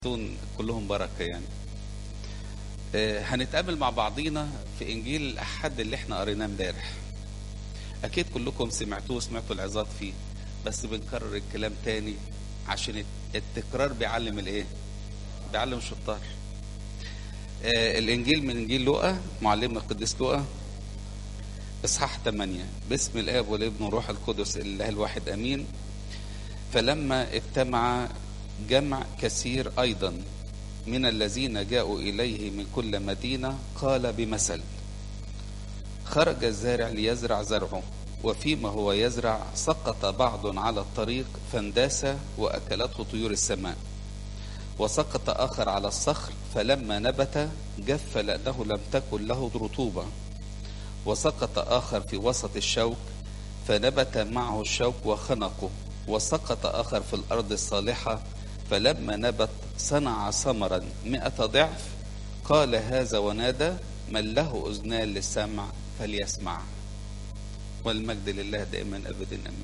دون كلهم بركة يعني آه، هنتقابل مع بعضينا في إنجيل الأحد اللي احنا قريناه امبارح أكيد كلكم سمعتوه سمعتوا العظات فيه بس بنكرر الكلام تاني عشان التكرار بيعلم الإيه؟ بيعلم الشطار آه، الإنجيل من إنجيل لوقا معلمنا القديس لوقا إصحاح 8 باسم الآب والابن والروح القدس الإله الواحد أمين فلما اجتمع جمع كثير أيضا من الذين جاءوا إليه من كل مدينة قال بمثل خرج الزارع ليزرع زرعه وفيما هو يزرع سقط بعض على الطريق فانداس وأكلته طيور السماء وسقط آخر على الصخر فلما نبت جف لأنه لم تكن له رطوبة وسقط آخر في وسط الشوك فنبت معه الشوك وخنقه وسقط آخر في الأرض الصالحة فلما نبت صنع ثمرا مئة ضعف قال هذا ونادى من له أذنان للسمع فليسمع والمجد لله دائما أبدا أمين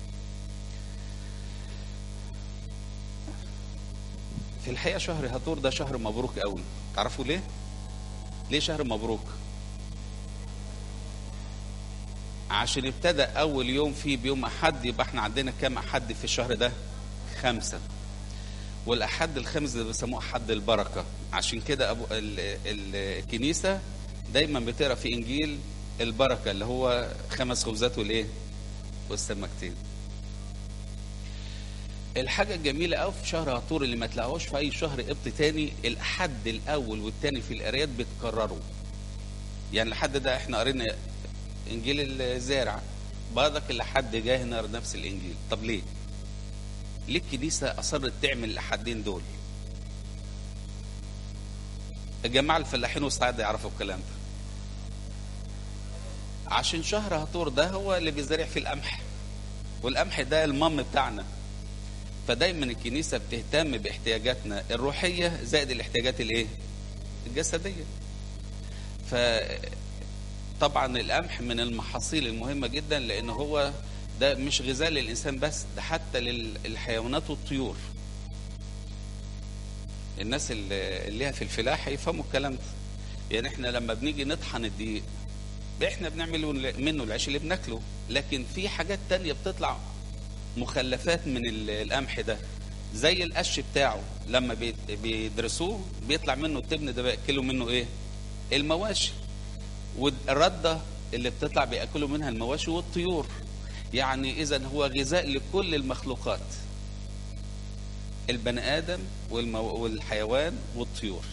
في الحقيقة شهر هطور ده شهر مبروك قوي تعرفوا ليه؟ ليه شهر مبروك؟ عشان ابتدى أول يوم فيه بيوم أحد يبقى احنا عندنا كام أحد في الشهر ده؟ خمسة والأحد الخامس ده بيسموه أحد البركة عشان كده أبو ال ال الكنيسة دايما بتقرا في إنجيل البركة اللي هو خمس خبزات والإيه؟ والسمكتين. الحاجة الجميلة قوي في شهر هطور اللي ما تلاقوش في أي شهر قبط تاني الأحد الأول والتاني في القرايات بيتكرروا. يعني الحد ده احنا قرينا إنجيل الزارع برضك الأحد جاي هنا نفس الإنجيل، طب ليه؟ ليه الكنيسة أصرت تعمل الأحدين دول؟ الجماعة الفلاحين والصعايدة يعرفوا الكلام ده. عشان شهر هطور ده هو اللي بيزرع فيه القمح. والقمح ده المام بتاعنا. فدايما الكنيسة بتهتم باحتياجاتنا الروحية زائد الاحتياجات الايه؟ الجسدية. ف طبعا القمح من المحاصيل المهمة جدا لأن هو ده مش غذاء للإنسان بس ده حتى للحيوانات والطيور الناس اللي ليها في الفلاحة يفهموا الكلام ده يعني احنا لما بنيجي نطحن الدقيق احنا بنعمل منه العيش اللي بناكله لكن في حاجات تانية بتطلع مخلفات من القمح ده زي القش بتاعه لما بيدرسوه بيطلع منه التبن ده بياكلوا منه ايه المواشي والردة اللي بتطلع بياكلوا منها المواشي والطيور يعني اذا هو غذاء لكل المخلوقات البني ادم والمو... والحيوان والطيور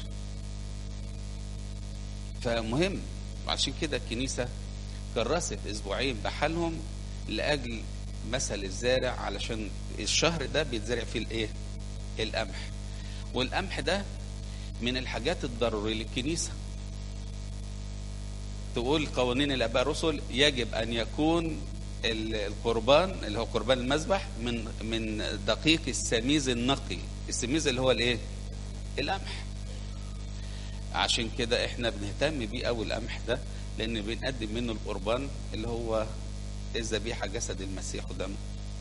فمهم وعشان كده الكنيسه كرست اسبوعين بحالهم لاجل مثل الزارع علشان الشهر ده بيتزرع فيه الايه القمح والقمح ده من الحاجات الضروريه للكنيسه تقول قوانين الاباء الرسل يجب ان يكون القربان اللي هو قربان المذبح من من دقيق السميز النقي السميز اللي هو الايه القمح عشان كده احنا بنهتم بيه قوي القمح ده لان بنقدم منه القربان اللي هو الذبيحه جسد المسيح ودمه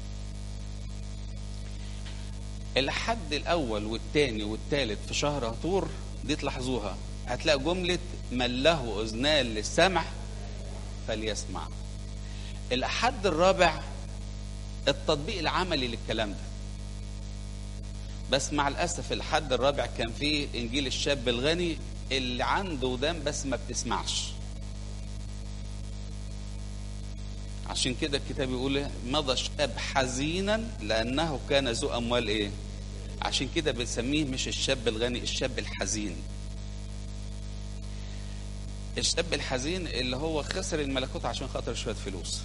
الحد الاول والثاني والثالث في شهر هطور دي تلاحظوها هتلاقي جمله من له اذنان للسمع فليسمع الأحد الرابع التطبيق العملي للكلام ده بس مع الأسف الحد الرابع كان فيه إنجيل الشاب الغني اللي عنده ودان بس ما بتسمعش عشان كده الكتاب يقول مضى شاب حزينا لأنه كان ذو أموال إيه عشان كده بنسميه مش الشاب الغني الشاب الحزين الشاب الحزين اللي هو خسر الملكوت عشان خاطر شويه فلوس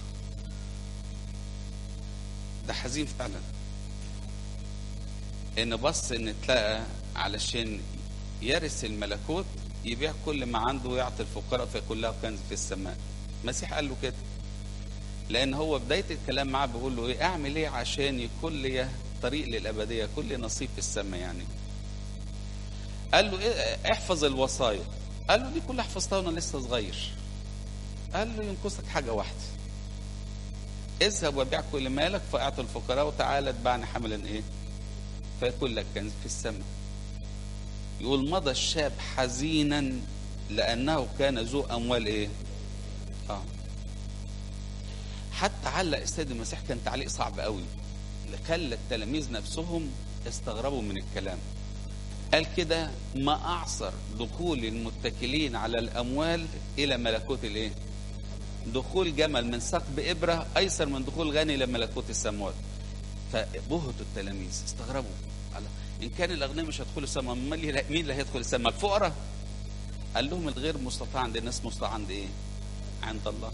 ده حزين فعلا ان بص ان اتلقى علشان يرث الملكوت يبيع كل ما عنده ويعطي الفقراء فيكون له كنز في السماء المسيح قال له كده لان هو بدايه الكلام معاه بيقول له ايه اعمل ايه عشان يكون لي طريق للابديه يكون لي نصيب في السماء يعني قال له إيه احفظ الوصايا قال له دي كلها حفظتها وانا لسه صغير قال له ينقصك حاجه واحده اذهب وبيع كل مالك فاعط الفقراء وتعالى اتبعني حملا ايه فيكون لك كنز في السماء يقول مضى الشاب حزينا لانه كان ذو اموال ايه اه حتى علق السيد المسيح كان تعليق صعب قوي خلى التلاميذ نفسهم استغربوا من الكلام قال كده ما اعصر دخول المتكلين على الاموال الى ملكوت الايه دخول جمل من ثقب ابره ايسر من دخول غني الى ملكوت السماوات فبهتوا التلاميذ استغربوا قال ان كان الاغنياء مش هيدخلوا السماء امال مين اللي هيدخل السماء الفقراء قال لهم الغير مستطاع عند الناس مستطاع عند ايه عند الله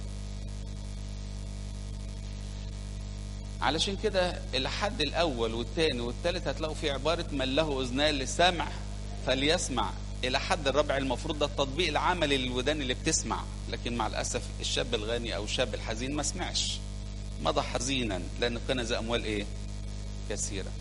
علشان كده الحد الاول والثاني والثالث هتلاقوا في عباره من له اذنان للسمع فليسمع الى حد الرابع المفروض ده التطبيق العملي للودان اللي بتسمع لكن مع الاسف الشاب الغني او الشاب الحزين ما سمعش مضى حزينا لان كان ذا اموال ايه كثيره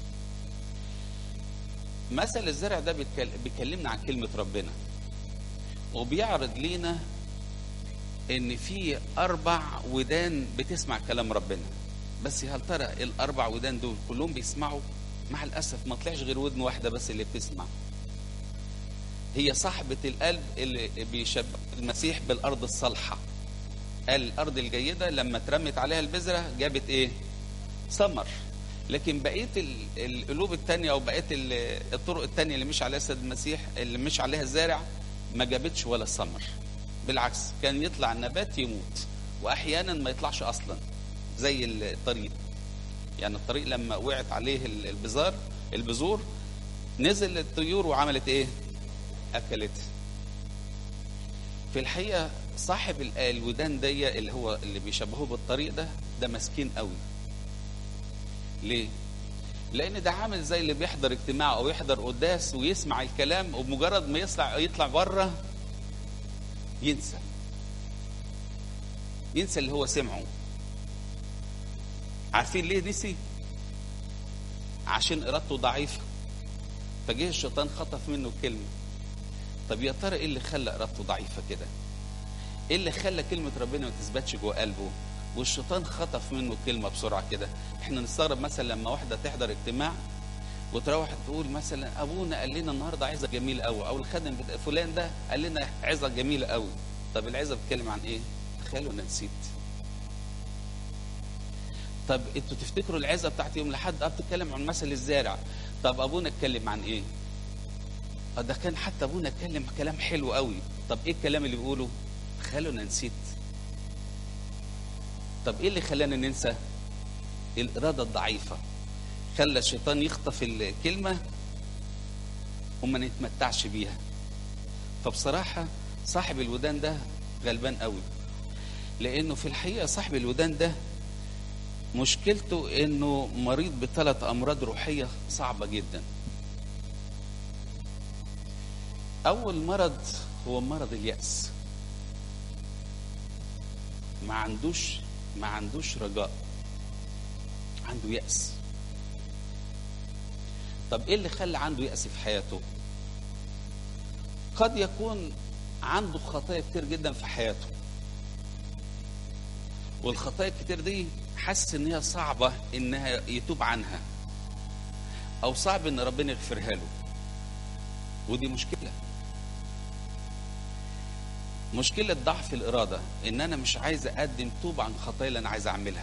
مثل الزرع ده بيكلمنا عن كلمه ربنا وبيعرض لينا ان في اربع ودان بتسمع كلام ربنا بس هل ترى الاربع ودان دول كلهم بيسمعوا مع الاسف ما طلعش غير ودن واحده بس اللي بتسمع هي صاحبة القلب اللي بيشبه المسيح بالأرض الصالحة قال الأرض الجيدة لما اترمت عليها البذرة جابت إيه؟ ثمر لكن بقية القلوب التانية أو بقية الطرق التانية اللي مش عليها سيد المسيح اللي مش عليها الزارع ما جابتش ولا ثمر بالعكس كان يطلع النبات يموت وأحيانا ما يطلعش أصلا زي الطريق يعني الطريق لما وقعت عليه البزار البذور نزل الطيور وعملت ايه اكلت في الحقيقه صاحب الودان دي اللي هو اللي بيشبهوه بالطريق ده ده مسكين قوي ليه لان ده عامل زي اللي بيحضر اجتماع او يحضر قداس ويسمع الكلام وبمجرد ما يطلع يطلع بره ينسى ينسى اللي هو سمعه عارفين ليه نسي عشان ارادته ضعيفه فجه الشيطان خطف منه كلمه طب يا ترى ايه اللي خلى ارادته ضعيفه كده ايه اللي خلى كلمه ربنا ما تثبتش جوه قلبه والشيطان خطف منه كلمه بسرعه كده احنا نستغرب مثلا لما واحده تحضر اجتماع وتروح تقول مثلا ابونا قال لنا النهارده عظه جميله قوي او الخادم بتاع فلان ده قال لنا عظه جميله قوي طب العظه بتتكلم عن ايه تخيلوا انا نسيت طب انتوا تفتكروا العظه بتاعت يوم الاحد اه بتتكلم عن مثل الزارع طب ابونا اتكلم عن ايه اه ده كان حتى ابونا اتكلم كلام حلو قوي طب ايه الكلام اللي بيقوله تخيلوا انا نسيت طب ايه اللي خلانا ننسى الاراده الضعيفه خلى الشيطان يخطف الكلمه وما نتمتعش بيها فبصراحه صاحب الودان ده غلبان قوي لانه في الحقيقه صاحب الودان ده مشكلته انه مريض بثلاث امراض روحيه صعبه جدا اول مرض هو مرض الياس ما عندوش ما عندوش رجاء عنده ياس طب ايه اللي خلى عنده ياس في حياته قد يكون عنده خطايا كتير جدا في حياته والخطايا الكتير دي حاسس ان هي صعبه انها يتوب عنها او صعب ان ربنا يغفرها له ودي مشكله مشكله ضعف الاراده ان انا مش عايز اقدم توب عن خطايا اللي انا عايز اعملها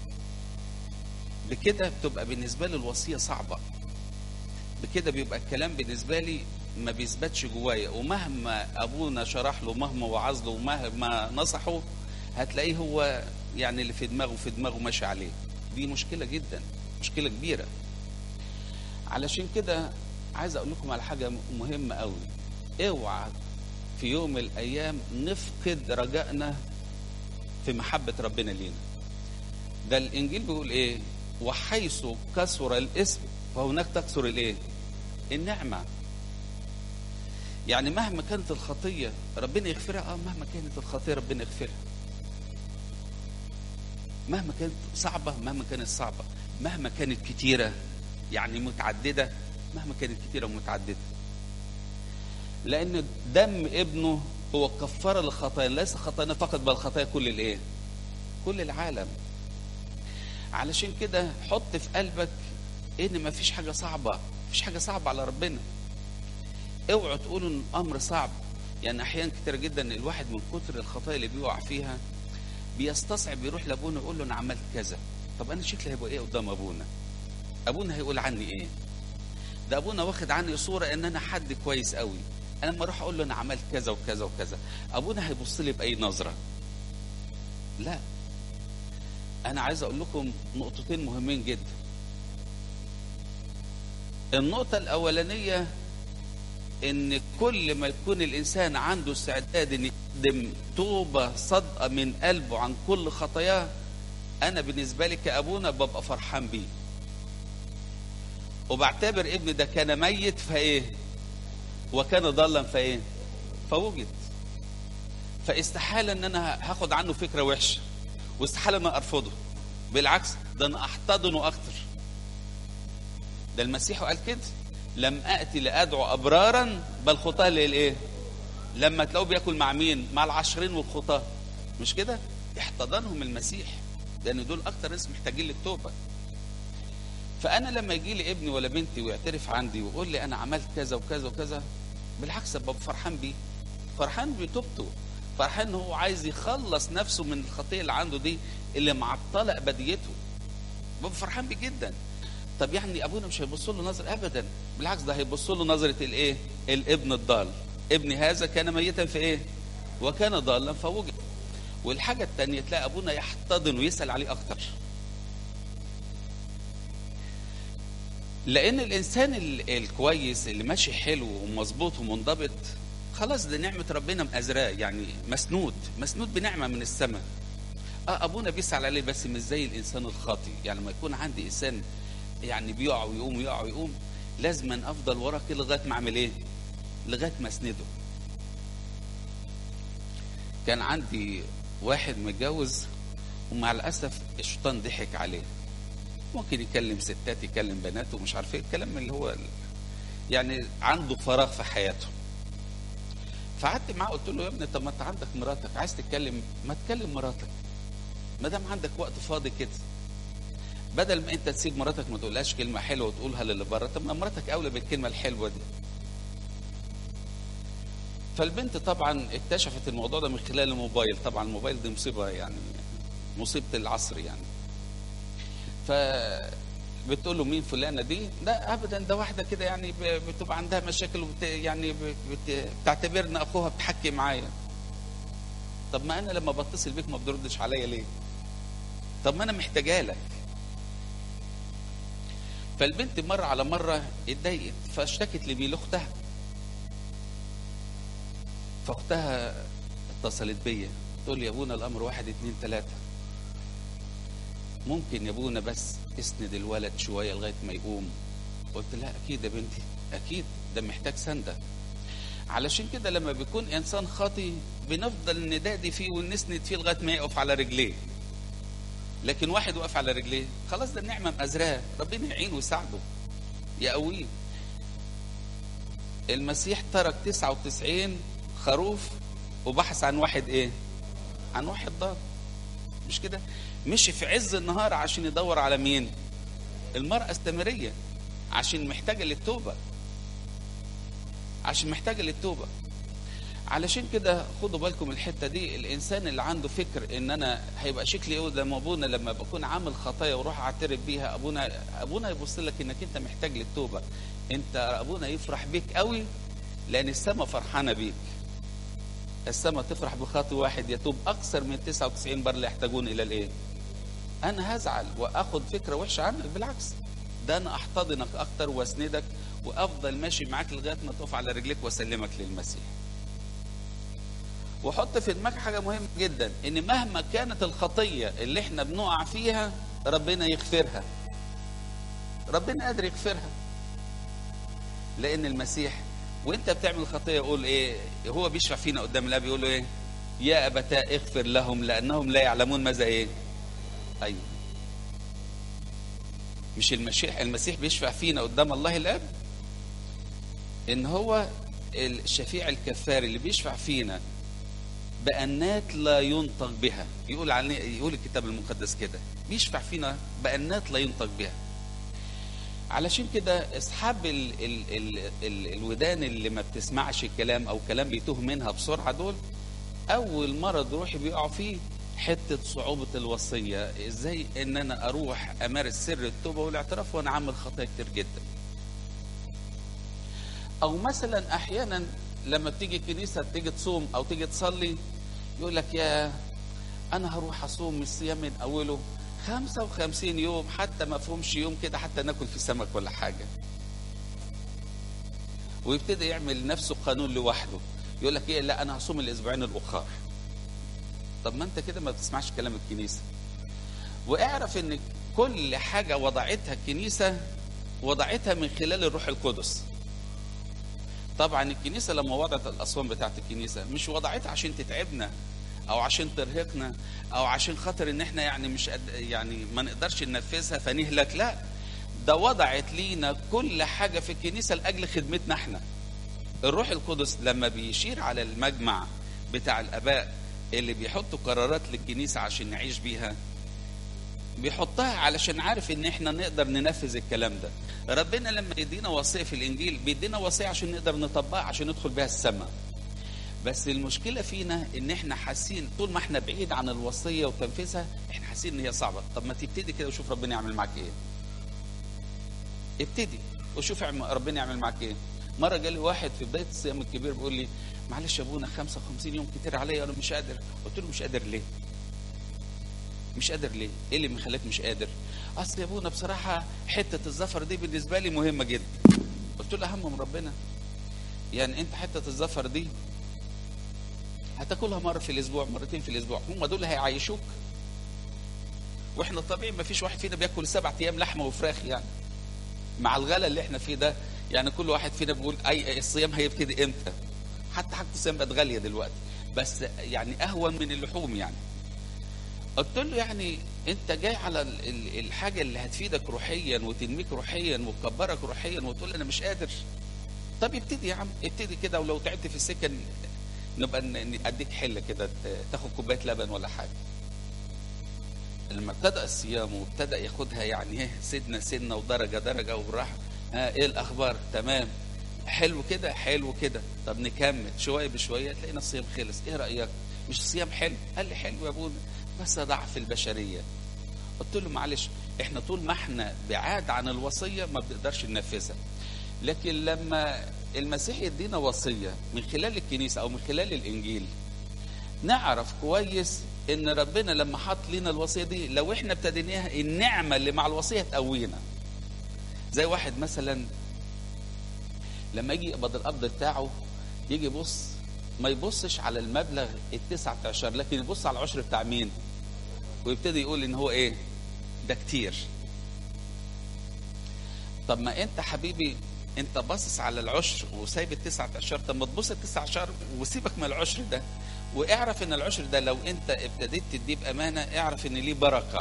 بكده بتبقى بالنسبه لي الوصيه صعبه بكده بيبقى الكلام بالنسبه لي ما بيثبتش جوايا ومهما ابونا شرح له مهما وعظ له ومهما نصحه هتلاقيه هو يعني اللي في دماغه في دماغه ماشي عليه دي مشكله جدا مشكله كبيره علشان كده عايز اقول لكم على حاجه مهمه قوي اوعى في يوم من الايام نفقد رجائنا في محبه ربنا لينا ده الانجيل بيقول ايه وحيث كثر الاسم فهناك تكثر الايه النعمه يعني مهما كانت الخطيه ربنا يغفرها اه مهما كانت الخطيه ربنا يغفرها مهما كانت صعبة مهما كانت صعبة مهما كانت كتيرة يعني متعددة مهما كانت كتيرة ومتعددة لأن دم ابنه هو كفارة للخطايا ليس خطايانا فقط بل خطايا كل الايه كل العالم علشان كده حط في قلبك ان ما فيش حاجة صعبة مفيش حاجة صعبة على ربنا اوعوا تقولوا ان الامر صعب يعني احيانا كتير جدا الواحد من كتر الخطايا اللي بيقع فيها بيستصعب يروح لابونا يقول له انا عملت كذا طب انا شكلي هيبقى ايه قدام ابونا ابونا هيقول عني ايه ده ابونا واخد عني صوره ان انا حد كويس قوي انا لما اروح اقول له انا عملت كذا وكذا وكذا ابونا هيبص لي باي نظره لا انا عايز اقول لكم نقطتين مهمين جدا النقطه الاولانيه ان كل ما يكون الانسان عنده استعداد ان يقدم توبه صادقه من قلبه عن كل خطاياه انا بالنسبه لي كابونا ببقى فرحان بيه وبعتبر ابني ده كان ميت فايه وكان ضالا فايه فوجد فاستحاله ان انا هاخد عنه فكره وحشه واستحاله ان انا ارفضه بالعكس ده انا احتضنه اكتر ده المسيح قال كده لم اتي لادعو ابرارا بل خطاه للايه لما تلاقوه بياكل مع مين مع العشرين والخطاه مش كده احتضنهم المسيح لان دول اكتر ناس محتاجين للتوبه فانا لما يجي لي ابني ولا بنتي ويعترف عندي ويقول لي انا عملت كذا وكذا وكذا بالعكس ببقى فرحان بيه فرحان بتوبته فرحان ان هو عايز يخلص نفسه من الخطيه اللي عنده دي اللي معطله ابديته ببقى فرحان بيه جدا طب يعني ابونا مش هيبص له نظر ابدا بالعكس ده هيبص له نظره الايه الابن الضال ابني هذا كان ميتا في ايه وكان ضالا فوجد والحاجه الثانيه تلاقي ابونا يحتضن ويسال عليه اكتر لان الانسان ال- الكويس اللي ماشي حلو ومظبوط ومنضبط خلاص ده نعمه ربنا مأزراه يعني مسنود مسنود بنعمه من السماء اه ابونا بيسأل عليه بس مش زي الانسان الخاطي يعني لما يكون عندي انسان يعني بيقع ويقوم ويقع ويقوم لازما افضل وراه كده لغايه ما اعمل ايه لغايه ما اسنده كان عندي واحد متجوز ومع الاسف الشيطان ضحك عليه ممكن يكلم ستات يكلم بنات ومش عارف ايه الكلام اللي هو ال- يعني عنده فراغ في حياته فقعدت معاه قلت له يا ابني طب ما انت عندك مراتك عايز تتكلم ما تكلم مراتك ما دام عندك وقت فاضي كده بدل ما انت تسيب مراتك ما تقولهاش كلمه حلوه وتقولها للي بره طب ما مراتك اولى بالكلمه الحلوه دي فالبنت طبعا اكتشفت الموضوع ده من خلال الموبايل طبعا الموبايل دي مصيبه يعني مصيبه العصر يعني ف بتقول له مين فلانه دي لا ابدا ده واحده كده يعني ب- بتبقى عندها مشاكل وبت يعني ب- بت- بتعتبرني اخوها بتحكي معايا طب ما انا لما بتصل بيك ما بتردش عليا ليه طب ما انا محتاجه لك فالبنت مرة على مرة اتضايقت فاشتكت لمين لاختها فاختها اتصلت بيا تقول لي يا ابونا الامر واحد اتنين تلاتة ممكن يا ابونا بس اسند الولد شوية لغاية ما يقوم قلت لها اكيد يا بنتي اكيد ده محتاج سندة علشان كده لما بيكون انسان خاطي بنفضل ندادي فيه ونسند فيه لغايه ما يقف على رجليه لكن واحد واقف على رجليه خلاص ده النعمه مأزراه ربنا يعينه ويساعده يقويه المسيح ترك 99 خروف وبحث عن واحد ايه عن واحد ضال مش كده مشي في عز النهار عشان يدور على مين المرأة السامرية عشان محتاجة للتوبة عشان محتاجة للتوبة علشان كده خدوا بالكم الحته دي الانسان اللي عنده فكر ان انا هيبقى شكلي ايه لما ابونا لما بكون عامل خطايا واروح اعترف بيها ابونا ابونا يبص لك انك انت محتاج للتوبه انت ابونا يفرح بيك قوي لان السماء فرحانه بيك السماء تفرح بخاطي واحد يتوب اكثر من 99 بر لا يحتاجون الى الايه انا هزعل واخد فكره وحشه عنك بالعكس ده انا احتضنك اكتر واسندك وافضل ماشي معاك لغايه ما تقف على رجليك واسلمك للمسيح وحط في دماغك حاجة مهمة جدا ان مهما كانت الخطية اللي احنا بنقع فيها ربنا يغفرها ربنا قادر يغفرها لان المسيح وانت بتعمل خطية يقول ايه هو بيشفع فينا قدام الله بيقول له ايه يا ابتاء اغفر لهم لانهم لا يعلمون ماذا ايه ايوه مش المسيح المسيح بيشفع فينا قدام الله الاب ان هو الشفيع الكفار اللي بيشفع فينا بأنات لا ينطق بها يقول عن يقول الكتاب المقدس كده بيشفع فينا بأنات لا ينطق بها علشان كده اصحاب ال ال ال ال الودان اللي ما بتسمعش الكلام او كلام بيتوه منها بسرعه دول اول مرض روحي بيقعوا فيه حته صعوبه الوصيه ازاي ان انا اروح امارس سر التوبه والاعتراف وانا عامل خطايا كتير جدا او مثلا احيانا لما بتيجي الكنيسه تيجي تصوم او تيجي تصلي يقول لك يا انا هروح اصوم الصيام من اوله 55 يوم حتى ما فيهمش يوم كده حتى ناكل في سمك ولا حاجه ويبتدي يعمل نفسه قانون لوحده يقول لك ايه لا انا هصوم الاسبوعين الاخر طب ما انت كده ما بتسمعش كلام الكنيسه واعرف ان كل حاجه وضعتها الكنيسه وضعتها من خلال الروح القدس طبعا الكنيسه لما وضعت الاصوام بتاعت الكنيسه مش وضعتها عشان تتعبنا او عشان ترهقنا او عشان خاطر ان احنا يعني مش قد يعني ما نقدرش ننفذها فنهلك لا ده وضعت لينا كل حاجه في الكنيسه لاجل خدمتنا احنا الروح القدس لما بيشير على المجمع بتاع الاباء اللي بيحطوا قرارات للكنيسه عشان نعيش بيها بيحطها علشان عارف ان احنا نقدر ننفذ الكلام ده ربنا لما يدينا وصيه في الانجيل بيدينا وصيه عشان نقدر نطبقها عشان ندخل بيها السماء بس المشكله فينا ان احنا حاسين طول ما احنا بعيد عن الوصيه وتنفيذها احنا حاسين ان هي صعبه طب ما تبتدي كده وشوف ربنا يعمل معاك ايه ابتدي وشوف ربنا يعمل معاك ايه مره جالي واحد في بدايه الصيام الكبير بيقول لي معلش يا ابونا 55 يوم كتير عليا انا مش قادر قلت له مش قادر ليه مش قادر ليه ايه اللي مخليك مش قادر اصل يا ابونا بصراحه حته الزفر دي بالنسبه لي مهمه جدا قلت له اهم من ربنا يعني انت حته الزفر دي هتاكلها مره في الاسبوع مرتين في الاسبوع هم دول هيعيشوك واحنا طبيعي ما فيش واحد فينا بياكل سبع ايام لحمه وفراخ يعني مع الغلا اللي احنا فيه ده يعني كل واحد فينا بيقول اي الصيام هيبتدي امتى حتى حاجه الصيام بقت غاليه دلوقتي بس يعني اهون من اللحوم يعني قلت له يعني انت جاي على الحاجه اللي هتفيدك روحيا وتنميك روحيا وتكبرك روحيا وتقول انا مش قادر طب ابتدي يا عم ابتدي كده ولو تعبت في السكه نبقى اديك حله كده تاخد كوبايه لبن ولا حاجه لما ابتدى الصيام وابتدى ياخدها يعني ايه سنه سنه ودرجه درجه وراح ها ايه الاخبار تمام حلو كده حلو كده طب نكمل شويه بشويه تلاقينا الصيام خلص ايه رايك مش الصيام حلو قال لي حلو يا ابونا بس ضعف البشريه قلت له معلش احنا طول ما احنا بعاد عن الوصيه ما بنقدرش ننفذها لكن لما المسيح يدينا وصيه من خلال الكنيسه او من خلال الانجيل نعرف كويس ان ربنا لما حط لنا الوصيه دي لو احنا ابتديناها النعمه اللي مع الوصيه تقوينا زي واحد مثلا لما يجي يقبض القبض بتاعه يجي يبص ما يبصش على المبلغ التسعة عشر لكن يبص على العشر بتاع مين ويبتدي يقول ان هو ايه ده كتير طب ما انت حبيبي انت باصص على العشر وسايب التسعة عشر طب ما تبص التسعة عشر وسيبك من العشر ده واعرف ان العشر ده لو انت ابتديت تديه بامانه اعرف ان ليه بركه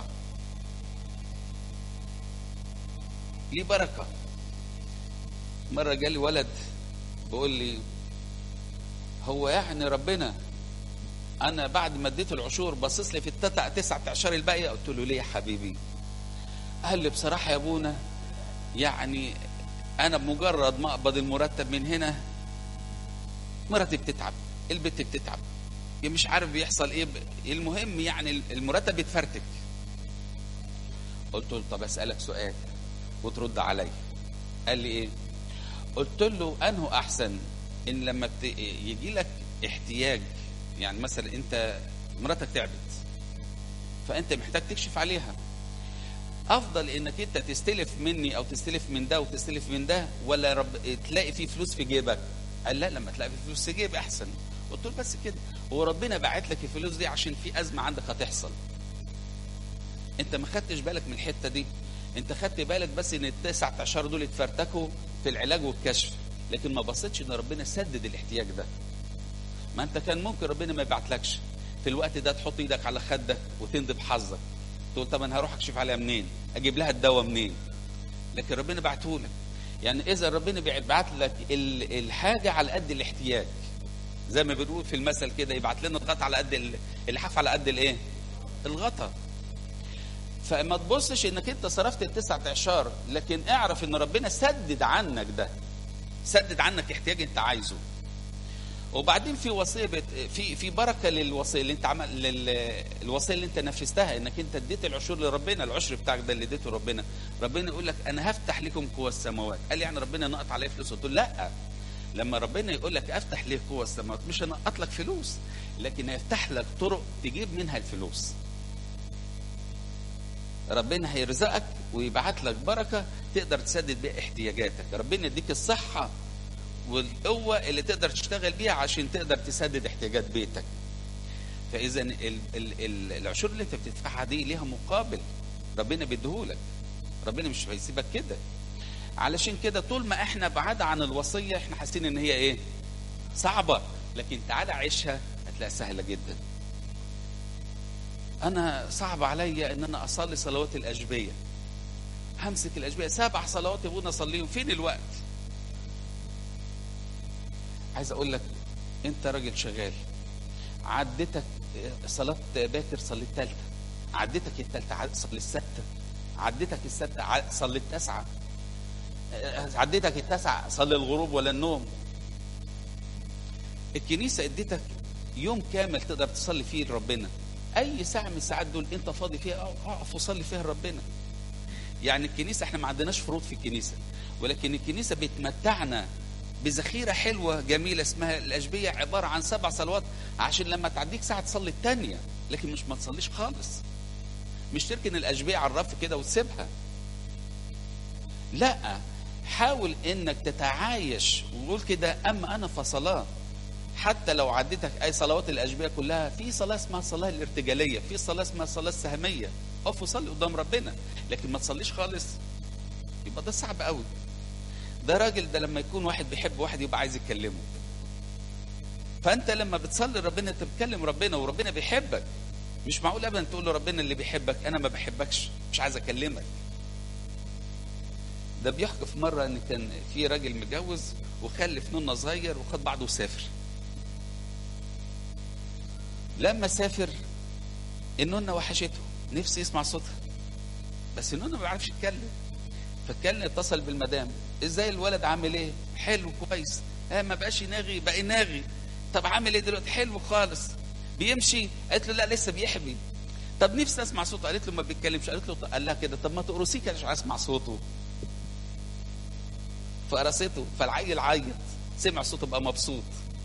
ليه بركه مره جالي ولد بيقول لي هو يعني ربنا انا بعد ما اديت العشور باصص لي في التسع تسعة عشر الباقيه قلت له ليه يا حبيبي قال لي بصراحه يا ابونا يعني انا بمجرد ما اقبض المرتب من هنا مرتي بتتعب البت بتتعب مش عارف بيحصل ايه المهم يعني المرتب بيتفرتك قلت له طب اسالك سؤال وترد عليا قال لي ايه قلت له انه احسن ان لما بت... يجي لك احتياج يعني مثلا انت مراتك تعبت فانت محتاج تكشف عليها افضل انك انت تستلف مني او تستلف من ده وتستلف من ده ولا رب... تلاقي فيه فلوس في جيبك قال لا لما تلاقي فيه فلوس في جيبي احسن قلت له بس كده هو ربنا باعت لك الفلوس دي عشان في ازمه عندك هتحصل انت ما خدتش بالك من الحته دي انت خدت بالك بس ان التسعة عشر دول اتفرتكوا في العلاج والكشف لكن ما بصيتش ان ربنا سدد الاحتياج ده ما انت كان ممكن ربنا ما يبعتلكش في الوقت ده تحط ايدك على خدك وتندب حظك تقول طب انا هروح اكشف عليها منين اجيب لها الدواء منين لكن ربنا بعته لك يعني اذا ربنا بيبعت لك الحاجه على قد الاحتياج زي ما بنقول في المثل كده يبعت لنا الغطا على قد اللحاف على قد الايه الغطا فما تبصش انك انت صرفت التسعة اعشار لكن اعرف ان ربنا سدد عنك ده سدد عنك احتياج انت عايزه وبعدين في وصيه بت... في في بركه للوصيه اللي انت عمل لل... الوصيه اللي انت نفذتها انك انت اديت العشور لربنا العشر بتاعك ده اللي اديته ربنا ربنا يقول لك انا هفتح لكم قوى السماوات قال يعني ربنا نقط عليه فلوس قلت له لا لما ربنا يقول لك افتح ليه قوى السماوات مش هنقط لك فلوس لكن هيفتح لك طرق تجيب منها الفلوس ربنا هيرزقك ويبعت لك بركه تقدر تسدد بيها احتياجاتك ربنا يديك الصحه والقوه اللي تقدر تشتغل بيها عشان تقدر تسدد احتياجات بيتك فاذا ال- ال- ال- العشور اللي انت بتدفعها دي ليها مقابل ربنا بيديهولك ربنا مش هيسيبك كده علشان كده طول ما احنا بعاد عن الوصيه احنا حاسين ان هي ايه صعبه لكن تعالى عيشها هتلاقيها سهله جدا انا صعب عليا ان انا اصلي صلوات الاجبيه همسك الاجبيه سبع صلوات يا ابونا اصليهم فين الوقت عايز اقول لك انت راجل شغال عدتك صلاة باكر صليت تالتة عدتك التالتة عد- صلي الستة عدتك الستة ع- صلي التاسعة عدتك التاسعة صلي الغروب ولا النوم الكنيسة اديتك يوم كامل تقدر تصلي فيه لربنا اي ساعة من الساعات دول انت فاضي فيها أو- اقف وصلي فيها لربنا يعني الكنيسة احنا ما عندناش فروض في الكنيسة ولكن الكنيسة بتمتعنا بذخيرة حلوة جميلة اسمها الأشبية عبارة عن سبع صلوات عشان لما تعديك ساعة تصلي التانية لكن مش ما تصليش خالص مش تركن الأشبية على الرف كده وتسيبها لا حاول انك تتعايش وقول كده اما انا فصلاه حتى لو عديتك اي صلوات الاشبيه كلها في صلاه اسمها الصلاه الارتجاليه في صلاه اسمها الصلاه السهميه اقف وصلي قدام ربنا لكن ما تصليش خالص يبقى ده صعب قوي ده راجل ده لما يكون واحد بيحب واحد يبقى عايز يكلمه فانت لما بتصلي ربنا انت بتكلم ربنا وربنا بيحبك مش معقول ابدا تقول له ربنا اللي بيحبك انا ما بحبكش مش عايز اكلمك ده بيحكي في مره ان كان في راجل متجوز وخلف نونه صغير وخد بعضه وسافر لما سافر النونه وحشته نفسي يسمع صوتها بس النونه ما بيعرفش يتكلم فاتكلم اتصل بالمدام ازاي الولد عامل ايه حلو كويس اه ما بقاش يناغي بقى يناغي طب عامل ايه دلوقتي حلو خالص بيمشي قالت له لا لسه بيحبي طب نفسي اسمع صوته قالت له ما بيتكلمش قالت له قال لها كده طب ما تقرصيه كده عشان اسمع صوته فقرصته فالعيل عيط سمع صوته بقى مبسوط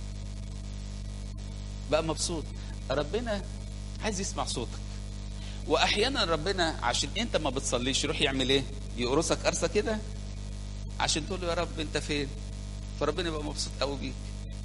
بقى مبسوط ربنا عايز يسمع صوتك واحيانا ربنا عشان انت ما بتصليش يروح يعمل ايه يقرصك قرصه كده عشان تقول له يا رب انت فين فربنا يبقى مبسوط قوي بيك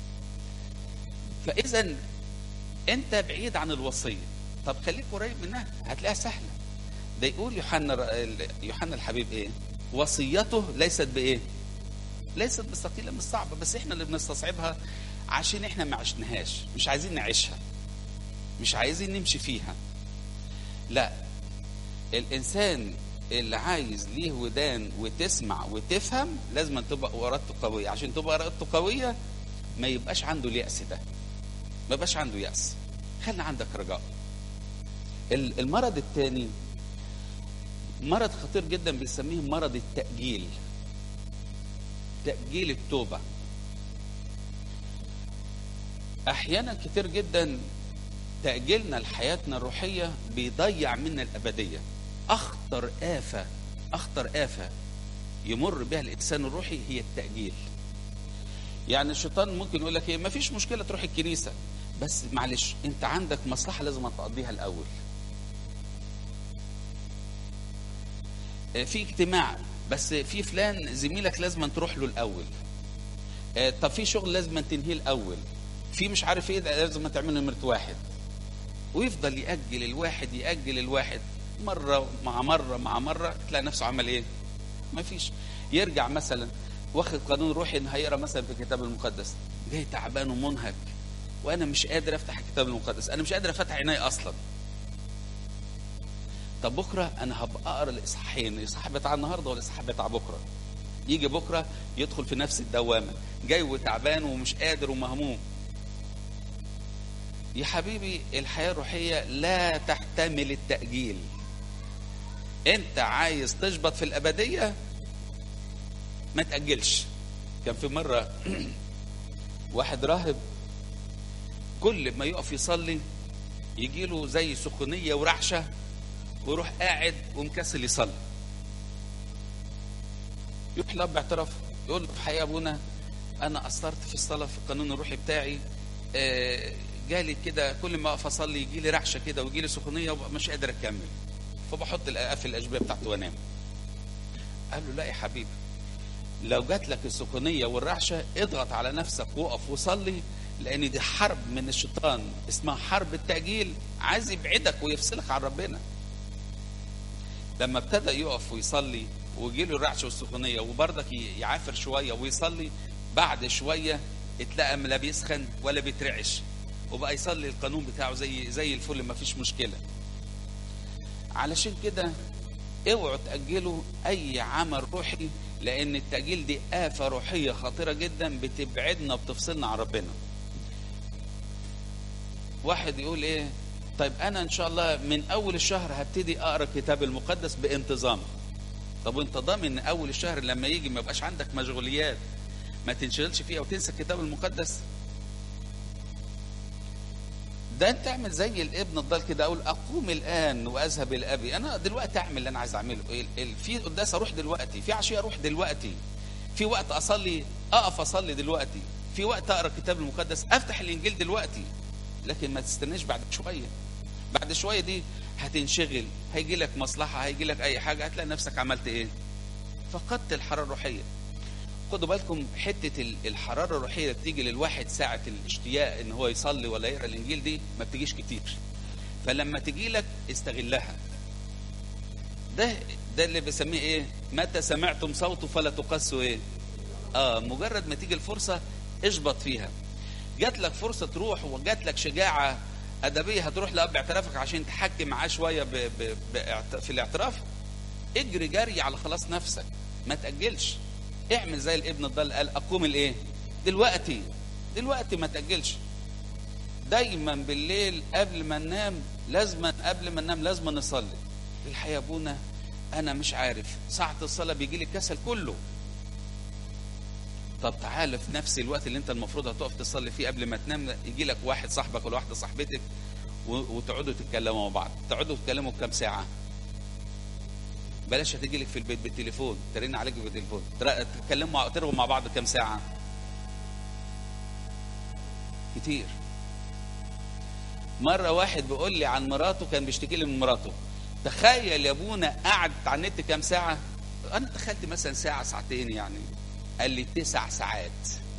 فاذا انت بعيد عن الوصيه طب خليك قريب منها هتلاقيها سهله ده يقول يوحنا يوحنا الحبيب ايه وصيته ليست بايه ليست بالثقيله مش صعبه بس احنا اللي بنستصعبها عشان احنا ما عشناهاش مش عايزين نعيشها مش عايزين نمشي فيها لا الانسان اللي عايز ليه ودان وتسمع وتفهم لازم تبقى ارادته قويه عشان تبقى ارادته قويه ما يبقاش عنده اليأس ده ما يبقاش عنده يأس خلي عندك رجاء المرض الثاني مرض خطير جدا بيسميه مرض التأجيل تأجيل التوبة أحيانا كتير جدا تأجيلنا لحياتنا الروحية بيضيع منا الأبدية أخطر آفة أخطر آفة يمر بها الإنسان الروحي هي التأجيل يعني الشيطان ممكن يقول لك ايه ما فيش مشكلة تروح الكنيسة بس معلش انت عندك مصلحة لازم تقضيها الأول في اجتماع بس في فلان زميلك لازم تروح له الاول طب في شغل لازم تنهيه الاول في مش عارف ايه لازم تعمله نمره واحد ويفضل ياجل الواحد ياجل الواحد مره مع مره مع مره تلاقي نفسه عمل ايه ما فيش يرجع مثلا واخد قانون روحي ان هيقرا مثلا في الكتاب المقدس جاي تعبان ومنهك وانا مش قادر افتح الكتاب المقدس انا مش قادر افتح عيني اصلا طب بكره انا هبقى اقرا الاصحاحين الاصحاح بتاع النهارده والاصحاح بتاع بكره يجي بكره يدخل في نفس الدوامه جاي وتعبان ومش قادر ومهموم يا حبيبي الحياه الروحيه لا تحتمل التاجيل انت عايز تشبط في الابديه ما تاجلش كان في مره واحد راهب كل ما يقف يصلي يجي له زي سخونيه ورعشه ويروح قاعد ومكسل يصلي يروح له باعتراف يقول له الحقيقه يا ابونا انا قصرت في الصلاه في القانون الروحي بتاعي آه، جالي كده كل ما اقف اصلي يجي لي رعشه كده ويجي لي سخونيه ومش قادر اكمل فبحط اقفل الاشبيه بتاعته وانام قال له لا يا حبيبي لو جات لك السخونيه والرعشه اضغط على نفسك وقف وصلي لان دي حرب من الشيطان اسمها حرب التاجيل عايز يبعدك ويفصلك عن ربنا لما ابتدى يقف ويصلي ويجي له الرعشه والسخونيه وبرضك يعافر شويه ويصلي بعد شويه اتلقى لا بيسخن ولا بيترعش وبقى يصلي القانون بتاعه زي زي الفل ما فيش مشكله علشان كده اوعوا تاجلوا اي عمل روحي لان التاجيل دي افه روحيه خطيره جدا بتبعدنا بتفصلنا عن ربنا واحد يقول ايه طيب انا ان شاء الله من اول الشهر هبتدي اقرا الكتاب المقدس بانتظام طب وانت ضامن اول الشهر لما يجي ما يبقاش عندك مشغوليات ما تنشغلش فيها وتنسى الكتاب المقدس ده انت اعمل زي الابن الضال كده اقول اقوم الان واذهب الى ابي انا دلوقتي اعمل اللي انا عايز اعمله ال- ال- في قداس اروح دلوقتي في عشيه اروح دلوقتي في وقت اصلي اقف اصلي دلوقتي في وقت اقرا الكتاب المقدس افتح الانجيل دلوقتي لكن ما تستناش بعد شويه بعد شويه دي هتنشغل هيجي لك مصلحه هيجي لك اي حاجه هتلاقي نفسك عملت ايه فقدت الحراره الروحيه خدوا بالكم حته ال- الحراره الروحيه اللي بتيجي للواحد ساعه الاشتياق ان هو يصلي ولا يقرا الانجيل دي ما بتجيش كتير فلما تجي لك استغلها ده ده اللي بسميه ايه متى سمعتم صوته فلا تقسوا ايه اه مجرد ما تيجي الفرصه اشبط فيها جات لك فرصه تروح وجات لك شجاعه ادبيه هتروح لاب اعترافك عشان تحكي معاه شويه ب... ب... باعت- في الاعتراف اجري جري على خلاص نفسك ما تاجلش اعمل زي الابن الضال قال اقوم الايه دلوقتي دلوقتي ما تاجلش دايما بالليل قبل ما ننام لازما قبل ما ننام لازما نصلي الحقيقه يا ابونا انا مش عارف ساعه الصلاه بيجي لي الكسل كله طب تعالى في نفس الوقت اللي انت المفروض هتقف تصلي فيه قبل ما تنام يجي لك واحد صاحبك ولا واحده صاحبتك و- وتقعدوا تتكلموا مع بعض تقعدوا تتكلموا بكام ساعه بلاش هتيجي لك في البيت بالتليفون ترن عليك بالتليفون تر- تتكلموا مع ترغوا مع بعض كام ساعه كتير مره واحد بيقول لي عن مراته كان بيشتكي لي من مراته تخيل يا ابونا قعدت على النت كام ساعه انا تخيلت مثلا ساعه ساعتين يعني قال لي تسع ساعات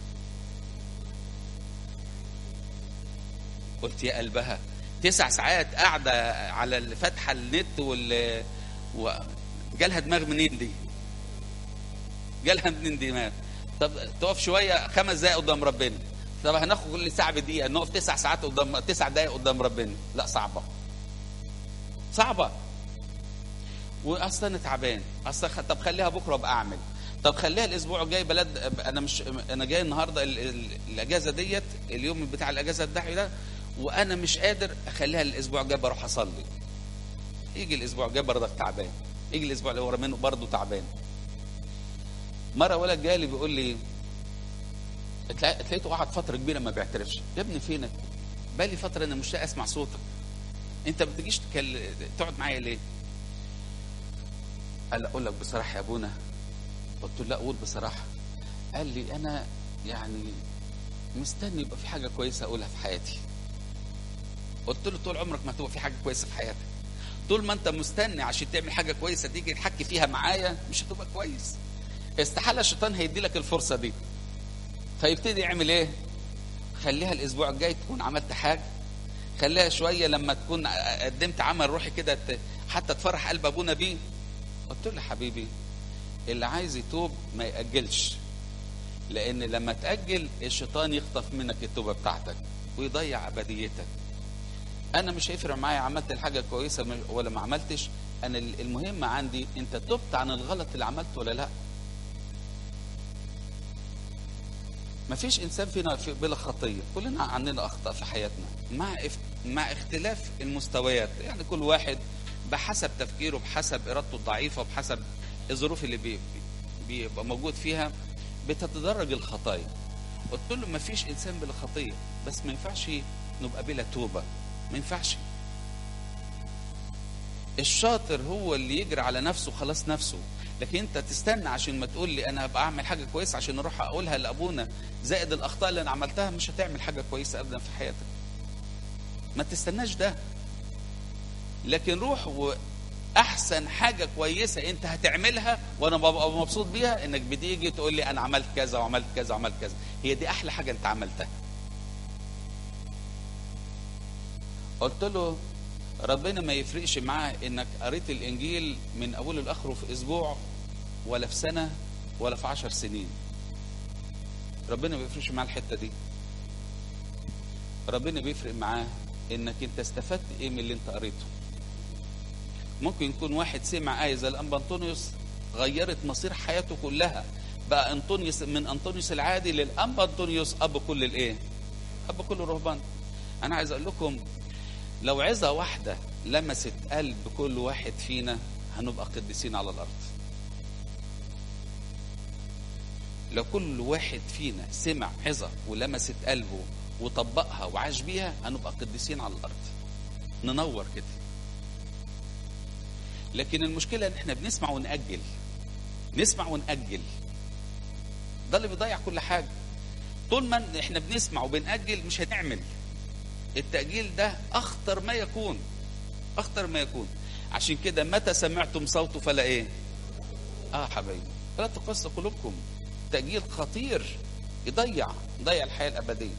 قلت يا قلبها تسع ساعات قاعده على ال- فاتحه النت وال و... جالها دماغ منين دي جالها منين دماغ طب تقف شويه خمس دقايق قدام ربنا طب هناخد كل ساعه بدقيقه نقف تسع ساعات قدام تسع دقايق قدام ربنا لا صعبه صعبه واصل انا تعبان اصل خ- طب خليها بكره ابقى اعمل طب خليها الاسبوع الجاي بلد انا مش انا جاي النهارده ال... ال... الاجازه ديت اليوم بتاع الاجازه الدحي ده وانا مش قادر اخليها الاسبوع الجاي بروح اصلي يجي الاسبوع الجاي برضك تعبان يجي الاسبوع اللي ورا منه برضه تعبان مره ولد جالي بيقول لي تلا- تلاقيته قعد فتره كبيره ما بيعترفش يا ابني فينك بقالي فتره انا مشتاق اسمع صوتك انت ما بتجيش تكل... تقعد معايا ليه قال اقول لك بصراحه يا ابونا قلت له لا قول بصراحه قال لي انا يعني مستني يبقى في حاجه كويسه اقولها في حياتي قلت له طول عمرك ما هتبقى في حاجه كويسه في حياتك طول ما انت مستني عشان تعمل حاجه كويسه تيجي تحكي فيها معايا مش هتبقى كويس استحاله الشيطان هيدي لك الفرصه دي فيبتدي يعمل ايه خليها الاسبوع الجاي تكون عملت حاجه خليها شويه لما تكون قدمت عمل روحي كده ت- حتى تفرح قلب ابونا بيه قلت له حبيبي اللي عايز يتوب ما يأجلش لأن لما تأجل الشيطان يخطف منك التوبة بتاعتك ويضيع أبديتك أنا مش هيفرق معايا عملت الحاجة كويسة م- ولا ما عملتش أنا ال- المهم عندي أنت تبت عن الغلط اللي عملته ولا لأ ما فيش إنسان فينا في- بلا خطية كلنا عندنا أخطاء في حياتنا مع اف- مع اختلاف المستويات يعني كل واحد بحسب تفكيره بحسب ارادته الضعيفه وبحسب الظروف اللي بي بيبقى موجود فيها بتتدرج الخطايا قلت له ما فيش انسان بلا خطيه بس ما ينفعش نبقى بلا توبه ما ينفعش الشاطر هو اللي يجري على نفسه خلاص نفسه لكن انت تستنى عشان ما تقول لي انا هبقى اعمل حاجه كويسه عشان اروح اقولها لابونا زائد الاخطاء اللي انا عملتها مش هتعمل حاجه كويسه ابدا في حياتك ما تستناش ده لكن روح واحسن حاجه كويسه انت هتعملها وانا ببقى مبسوط بيها انك بتيجي تقول لي انا عملت كذا وعملت كذا وعملت كذا هي دي احلى حاجه انت عملتها قلت له ربنا ما يفرقش معاه انك قريت الانجيل من اوله لاخره في اسبوع ولا في سنه ولا في عشر سنين ربنا ما بيفرقش معاه الحته دي ربنا بيفرق معاه انك انت استفدت ايه من اللي انت قريته ممكن يكون واحد سمع آية زي الأنبا أنطونيوس غيرت مصير حياته كلها بقى أنطونيوس من أنطونيوس العادي للأنبا أنطونيوس أب كل الإيه؟ أب كل الرهبان أنا عايز أقول لكم لو عظة واحدة لمست قلب كل واحد فينا هنبقى قديسين على الأرض لو كل واحد فينا سمع عظة ولمست قلبه وطبقها وعاش بيها هنبقى قديسين على الأرض ننور كده لكن المشكلة ان احنا بنسمع ونأجل نسمع ونأجل ده اللي بيضيع كل حاجة طول ما احنا بنسمع وبنأجل مش هنعمل التأجيل ده أخطر ما يكون أخطر ما يكون عشان كده متى سمعتم صوته فلا إيه آه حبايبي فلا تقص قلوبكم تأجيل خطير يضيع يضيع الحياة الأبدية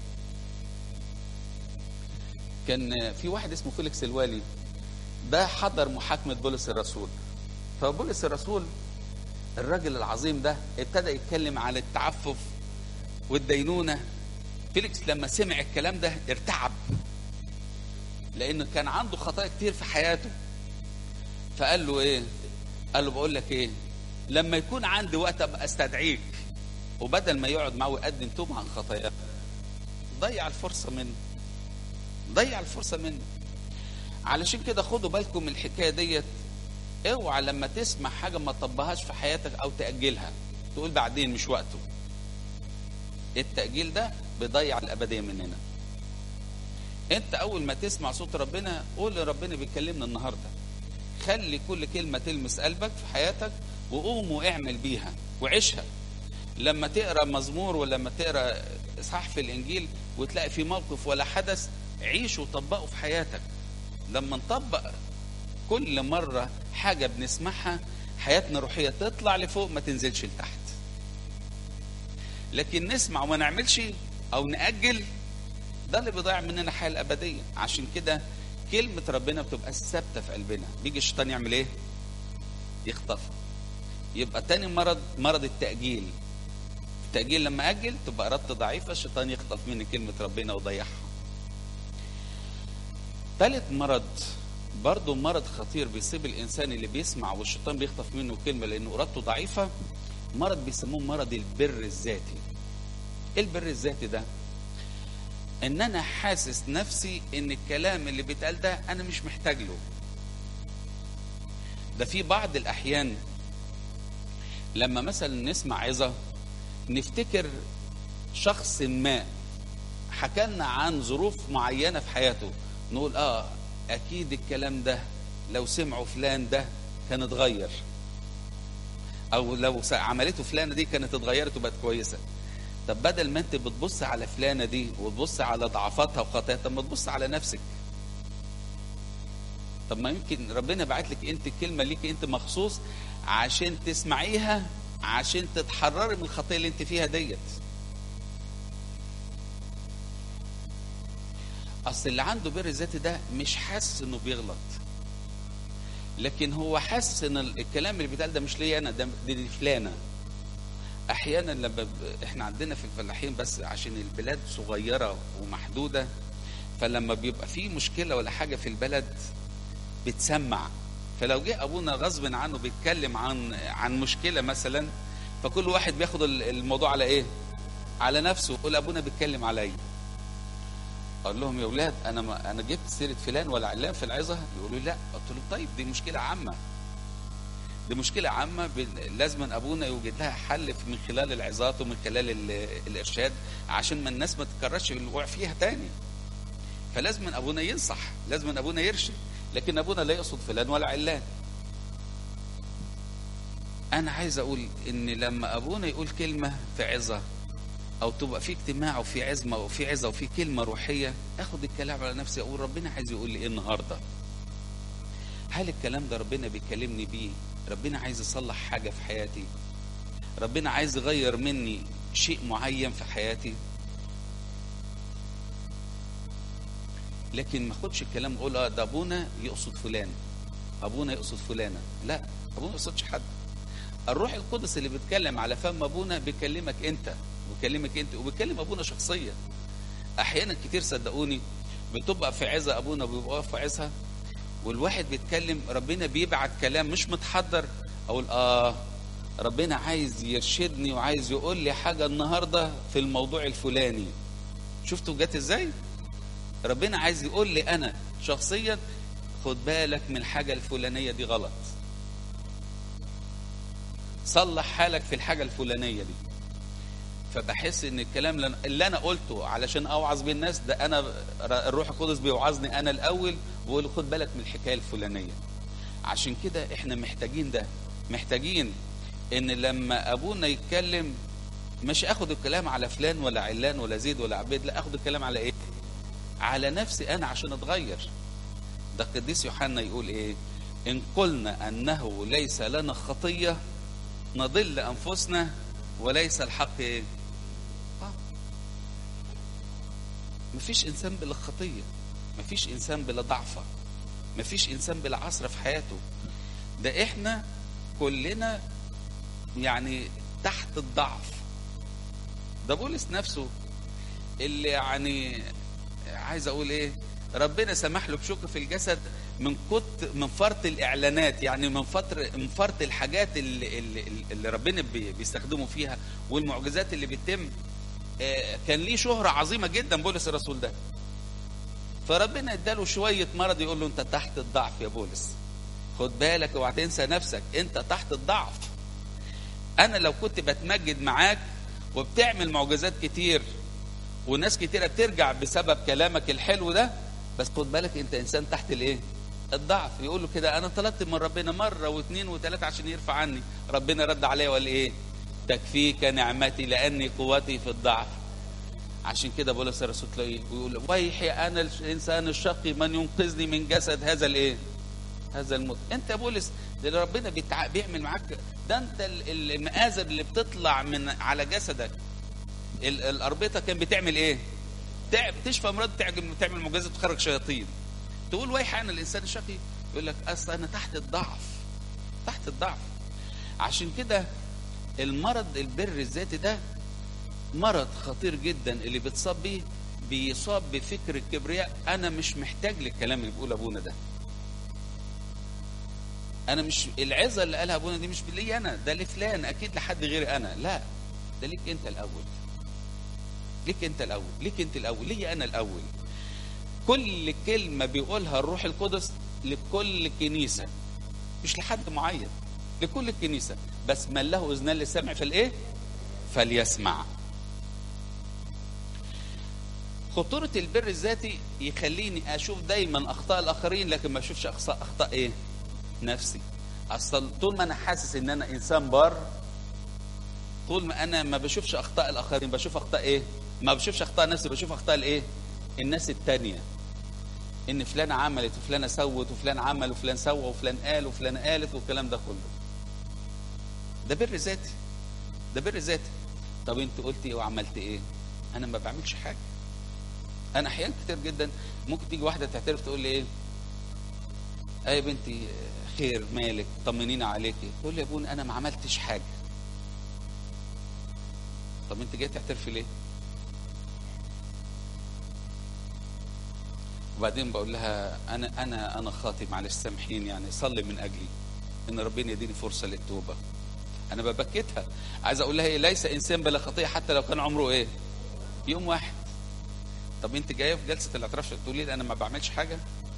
كان في واحد اسمه فيليكس الوالي ده حضر محاكمة بولس الرسول فبولس الرسول الراجل العظيم ده ابتدى يتكلم عن التعفف والدينونة فيليكس لما سمع الكلام ده ارتعب لأنه كان عنده خطايا كتير في حياته فقال له ايه قال له بقول لك ايه لما يكون عندي وقت ابقى استدعيك وبدل ما يقعد معه ويقدم توبه عن خطاياه ضيع الفرصه منه ضيع الفرصه منه علشان كده خدوا بالكم من الحكايه ديت اوعى لما تسمع حاجه ما تطبقهاش في حياتك او تاجلها تقول بعدين مش وقته التاجيل ده بيضيع الابديه مننا انت اول ما تسمع صوت ربنا قول لربنا بيكلمنا النهارده خلي كل كلمه تلمس قلبك في حياتك وقوم واعمل بيها وعيشها لما تقرا مزمور ولما تقرا اصحاح في الانجيل وتلاقي في موقف ولا حدث عيشه وطبقه في حياتك لما نطبق كل مرة حاجة بنسمعها حياتنا الروحية تطلع لفوق ما تنزلش لتحت لكن نسمع وما نعملش أو نأجل ده اللي بيضيع مننا الحياة الأبدية عشان كده كلمة ربنا بتبقى ثابتة في قلبنا بيجي الشيطان يعمل إيه؟ يخطفها يبقى تاني مرض مرض التأجيل التأجيل لما أجل تبقى إرادتي ضعيفة الشيطان يخطف مني كلمة ربنا ويضيعها ثالث مرض برضه مرض خطير بيصيب الانسان اللي بيسمع والشيطان بيخطف منه كلمه لانه ارادته ضعيفه مرض بيسموه مرض البر الذاتي ايه البر الذاتي ده ان انا حاسس نفسي ان الكلام اللي بيتقال ده انا مش محتاج له ده في بعض الاحيان لما مثلا نسمع عظه نفتكر شخص ما حكى لنا عن ظروف معينه في حياته نقول اه اكيد الكلام ده لو سمعوا فلان ده كان اتغير او لو عملته فلانه دي كانت اتغيرت وبقت كويسه طب بدل ما انت بتبص على فلانه دي وتبص على ضعفاتها وخطاياها طب ما تبص على نفسك طب ما يمكن ربنا بعت لك انت الكلمه ليك انت مخصوص عشان تسمعيها عشان تتحرري من الخطيه اللي انت فيها ديت اصل اللي عنده بر ذاتي ده مش حاسس انه بيغلط لكن هو حاسس ان الكلام اللي بيتقال ده مش ليا انا ده دي فلانه احيانا لما ب... احنا عندنا في الفلاحين بس عشان البلاد صغيره ومحدوده فلما بيبقى في مشكله ولا حاجه في البلد بتسمع فلو جه ابونا غصب عنه بيتكلم عن عن مشكله مثلا فكل واحد بياخد الموضوع على ايه على نفسه يقول ابونا بيتكلم عليا اقول لهم يا اولاد انا ما انا جبت سيره فلان ولا علان في العظه يقولوا لي لا قلت لهم طيب دي مشكله عامه دي مشكله عامه ب- لازم ابونا يوجد لها حل في- من خلال العظات ومن خلال ال- الارشاد عشان ما الناس ما تتكررش الوقوع فيها تاني فلازم ابونا ينصح لازم ابونا يرشد لكن ابونا لا يقصد فلان ولا علان انا عايز اقول ان لما ابونا يقول كلمه في عظه او تبقى في اجتماع وفي عزمه وفي عظه وفي كلمه روحيه اخد الكلام على نفسي اقول ربنا عايز يقول لي ايه النهارده هل الكلام ده ربنا بيكلمني بيه ربنا عايز يصلح حاجه في حياتي ربنا عايز يغير مني شيء معين في حياتي لكن ما اخدش الكلام اقول اه ده ابونا يقصد فلان ابونا يقصد فلانه لا ابونا ما يقصدش حد الروح القدس اللي بيتكلم على فم ابونا بيكلمك انت وبيكلمك انت وبيكلم ابونا شخصيا احيانا كتير صدقوني بتبقى في عزة ابونا بيبقى واقف في عزها والواحد بيتكلم ربنا بيبعت كلام مش متحضر اقول اه ربنا عايز يرشدني وعايز يقول لي حاجه النهارده في الموضوع الفلاني شفتوا جت ازاي ربنا عايز يقول لي انا شخصيا خد بالك من الحاجه الفلانيه دي غلط صلح حالك في الحاجه الفلانيه دي فبحس ان الكلام اللي أنا- اللي انا قلته علشان اوعظ بيه الناس ده انا الروح القدس بيوعظني انا الاول ويقول خد بالك من الحكايه الفلانيه عشان كده احنا محتاجين ده محتاجين ان لما ابونا يتكلم مش اخد الكلام على فلان ولا علان ولا زيد ولا عبيد لا اخد الكلام على ايه على نفسي انا عشان اتغير ده القديس يوحنا يقول ايه ان قلنا انه ليس لنا خطيه نضل انفسنا وليس الحق ايه آه. مفيش انسان بلا خطيه مفيش انسان بلا ضعفه مفيش انسان بلا عصر في حياته ده احنا كلنا يعني تحت الضعف ده بولس نفسه اللي يعني عايز اقول ايه ربنا سمح له بشق في الجسد من كت من فرط الاعلانات يعني من فتر من فرط الحاجات اللي, اللي, اللي ربنا بي- بيستخدمه فيها والمعجزات اللي بتتم آه، كان ليه شهرة عظيمة جدا بولس الرسول ده فربنا اداله شوية مرض يقول له انت تحت الضعف يا بولس خد بالك اوعى تنسى نفسك انت تحت الضعف انا لو كنت بتمجد معاك وبتعمل معجزات كتير وناس كتيرة بترجع بسبب كلامك الحلو ده بس خد بالك انت انسان تحت الايه الضعف يقول له كده انا طلبت من ربنا مرة واثنين وثلاثة عشان يرفع عني ربنا رد عليا وقال ايه تكفيك نعمتي لاني قوتي في الضعف عشان كده بولس الرسول تلاقيه ويقول ويحي انا الانسان الشقي من ينقذني من جسد هذا الايه هذا الموت انت يا بولس ده اللي ربنا بيتع... بيعمل معاك ده انت ال- المآزر اللي بتطلع من على جسدك ال- الاربطه كان بتعمل ايه تع- بتشفى امراض تعجب تعمل معجزات تخرج شياطين تقول ويحي انا الانسان الشقي يقول لك اصل انا تحت الضعف تحت الضعف عشان كده المرض البر الذاتي ده مرض خطير جدا اللي بتصاب بيه بيصاب بفكر الكبرياء انا مش محتاج للكلام اللي بيقول ابونا ده انا مش العظه اللي قالها ابونا دي مش لي انا ده لفلان اكيد لحد غيري انا لا ده ليك انت الاول ليك انت الاول ليك انت الاول ليا انا الاول كل كلمه بيقولها الروح القدس لكل كنيسه مش لحد معين لكل الكنيسه بس من له اذنان للسمع فالايه فليسمع خطورة البر الذاتي يخليني أشوف دايما أخطاء الآخرين لكن ما أشوفش أخطاء أخطاء إيه؟ نفسي. أصل طول ما أنا حاسس إن أنا إنسان بار طول ما أنا ما بشوفش أخطاء الآخرين بشوف أخطاء إيه؟ ما بشوفش أخطاء نفسي بشوف أخطاء الإيه؟ الناس التانية. إن فلان عملت وفلانة سوت وفلان عمل وفلان سوى وفلان قال وفلان قالت والكلام ده كله. ده بر ذاتي. ده بر ذاتي. طب أنت قلت إيه وعملت إيه؟ أنا ما بعملش حاجة. انا احيانا كتير جدا ممكن تيجي واحده تعترف تقول لي ايه ايه يا بنتي خير مالك طمنينا عليكي تقول لي يا ابونا انا ما عملتش حاجه طب انت جاي تعترفي ليه وبعدين بقول لها انا انا انا خاطي معلش سامحيني يعني صلي من اجلي ان ربنا يديني فرصه للتوبه انا ببكتها عايز اقول لها ايه ليس انسان بلا خطيه حتى لو كان عمره ايه يوم واحد طب انت جايه في جلسه الاعتراف تقولي لي انا ما بعملش حاجه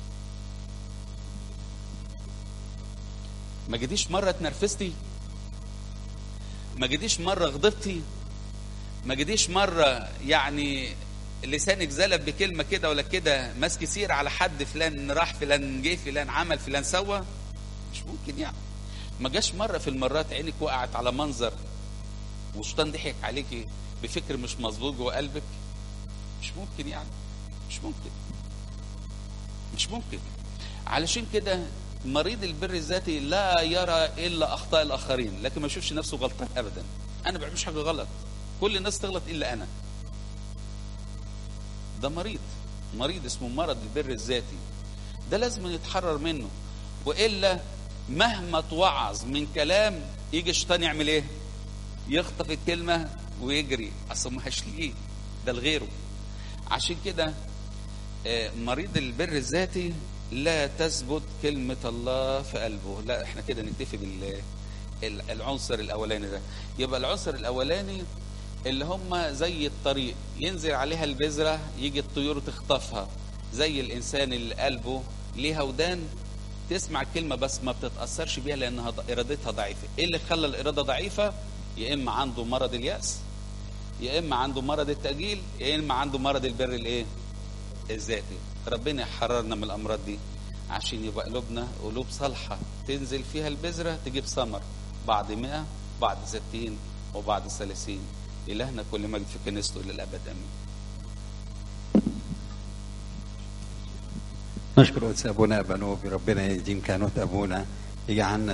ما جيتيش مره اتنرفزتي ما جيتيش مره غضبتي ما جيتيش مره يعني لسانك زلب بكلمه كده ولا كده ماسك سير على حد فلان راح فلان جه فلان عمل فلان سوى مش ممكن يعني ما جاش مره في المرات عينك وقعت على منظر والشيطان ضحك عليكي بفكر مش مظبوط جوه قلبك مش ممكن يعني مش ممكن مش ممكن علشان كده مريض البر الذاتي لا يرى الا اخطاء الاخرين لكن ما يشوفش نفسه غلطان ابدا انا ما بعملش حاجه غلط كل الناس تغلط الا انا ده مريض مريض اسمه مرض البر الذاتي ده لازم نتحرر منه والا مهما توعظ من كلام يجي الشيطان يعمل ايه يخطف الكلمه ويجري اصل ما ليه ده لغيره عشان كده آه، مريض البر الذاتي لا تثبت كلمة الله في قلبه لا احنا كده نكتفي بال ال- العنصر الاولاني ده يبقى العنصر الاولاني اللي هم زي الطريق ينزل عليها البذرة يجي الطيور تخطفها زي الانسان اللي قلبه ليها ودان تسمع الكلمة بس ما بتتأثرش بيها لانها ض- ارادتها ضعيفة ايه اللي خلى الارادة ضعيفة يا اما عنده مرض اليأس يا اما عنده مرض التأجيل يا اما عنده مرض البر الايه الذاتي ربنا يحررنا من الامراض دي عشان يبقى قلوبنا قلوب صالحه تنزل فيها البذره تجيب ثمر بعد مئة بعد ستين وبعد ثلاثين إلهنا كل مجد في كنيسته إلى الأبد آمين نشكر قدس ابونا بنوبي ربنا يديم كانوت ابونا يجعلنا